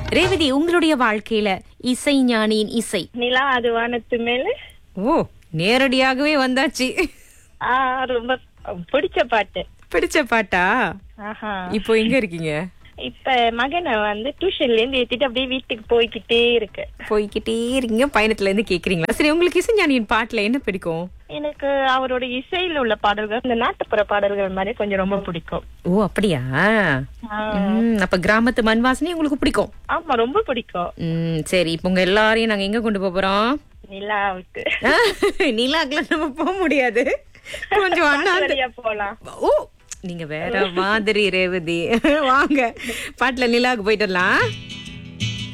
ரேவதி உங்களுடைய வாழ்க்கையில இசை ஞானியின் இசை நிலா அது வானத்து மேல ஓ நேரடியாகவே வந்தாச்சு ஆ ரொம்ப பிடிச்ச பாட்டு பிடிச்ச பாட்டா ஆஹா இப்போ எங்க இருக்கீங்க இப்ப மகனை வந்து டியூஷன்ல இருந்து ஏத்திட்டு அப்படியே வீட்டுக்கு போய்கிட்டே இருக்கு போய்கிட்டே இருக்கீங்க பயணத்துல இருந்து கேக்குறீங்களா சரி உங்களுக்கு இசை ஞானியின் பாட்டுல என்ன பிடிக்கும் எனக்கு அவரோட இசையில உள்ள பாடல்கள் இந்த நாட்டுப்புற பாடல்கள் மாதிரி கொஞ்சம் ரொம்ப பிடிக்கும் ஓ அப்படியா ஆ, ம், அப்ப கிராமத்து மண் வாசனை உங்களுக்கு பிடிக்கும் ஆமா ரொம்ப பிடிக்கும் ம் சரி இப்போ உங்க எல்லாரையும் நாங்க எங்க கொண்டு போக போறோம் நிலாவுக்கு நிலாக்குலாம் நம்ம போக முடியாது கொஞ்சம் அண்ணா வழியா போலாம் ஓ நீங்க வேற மாதிரி ரேவதி வாங்க பாட்டுல நிலாவுக்கு போயிட்டு வரலாம்